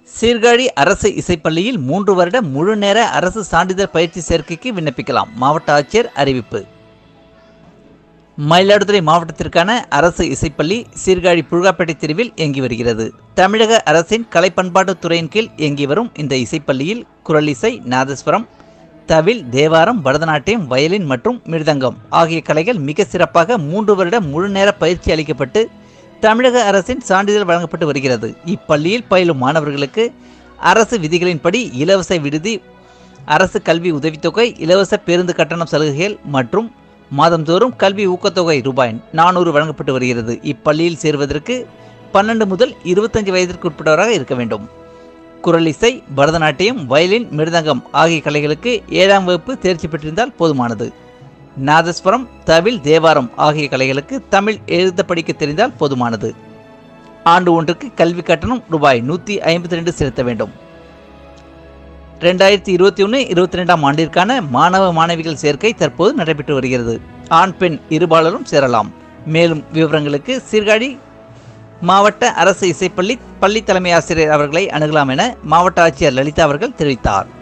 சீர்காழி அரசு இசைப்பள்ளியில் மூன்று வருட முழு நேர அரசு சான்றிதழ் பயிற்சி சேர்க்கைக்கு விண்ணப்பிக்கலாம் மாவட்ட ஆட்சியர் அறிவிப்பு மயிலாடுதுறை மாவட்டத்திற்கான அரசு இசைப்பள்ளி சீர்காழி புழுகாப்பேட்டை தெருவில் இயங்கி வருகிறது தமிழக அரசின் கலை பண்பாட்டுத் துறையின் கீழ் இயங்கி வரும் இந்த இசைப்பள்ளியில் குரலிசை நாதஸ்வரம் தவில் தேவாரம் பரதநாட்டியம் வயலின் மற்றும் மிருதங்கம் ஆகிய கலைகள் மிக சிறப்பாக மூன்று வருட முழு நேர பயிற்சி அளிக்கப்பட்டு தமிழக அரசின் சான்றிதழ் வழங்கப்பட்டு வருகிறது இப்பள்ளியில் பயிலும் மாணவர்களுக்கு அரசு விதிகளின்படி இலவச விடுதி அரசு கல்வி உதவித்தொகை இலவச பேருந்து கட்டணம் சலுகைகள் மற்றும் மாதந்தோறும் கல்வி ஊக்கத்தொகை ரூபாய் நானூறு வழங்கப்பட்டு வருகிறது இப்பள்ளியில் சேர்வதற்கு பன்னெண்டு முதல் இருபத்தஞ்சு வயதிற்கு உட்பட்டவராக இருக்க வேண்டும் குரலிசை பரதநாட்டியம் வயலின் மிருதங்கம் ஆகிய கலைகளுக்கு ஏழாம் வகுப்பு தேர்ச்சி பெற்றிருந்தால் போதுமானது நாதஸ்வரம் தவில் தேவாரம் ஆகிய கலைகளுக்கு தமிழ் எழுத படிக்க தெரிந்தால் போதுமானது ஆண்டு ஒன்றுக்கு கல்வி கட்டணம் ரூபாய் நூற்றி ஐம்பத்தி ரெண்டு செலுத்த வேண்டும் ரெண்டாயிரத்தி இருபத்தி ஒன்று இருபத்தி ரெண்டாம் ஆண்டிற்கான மாணவ மாணவிகள் சேர்க்கை தற்போது நடைபெற்று வருகிறது ஆண் பெண் இருபாலரும் சேரலாம் மேலும் விவரங்களுக்கு சீர்காழி மாவட்ட அரசு இசைப்பள்ளி பள்ளி தலைமை ஆசிரியர் அவர்களை அணுகலாம் என மாவட்ட ஆட்சியர் லலிதா அவர்கள் தெரிவித்தார்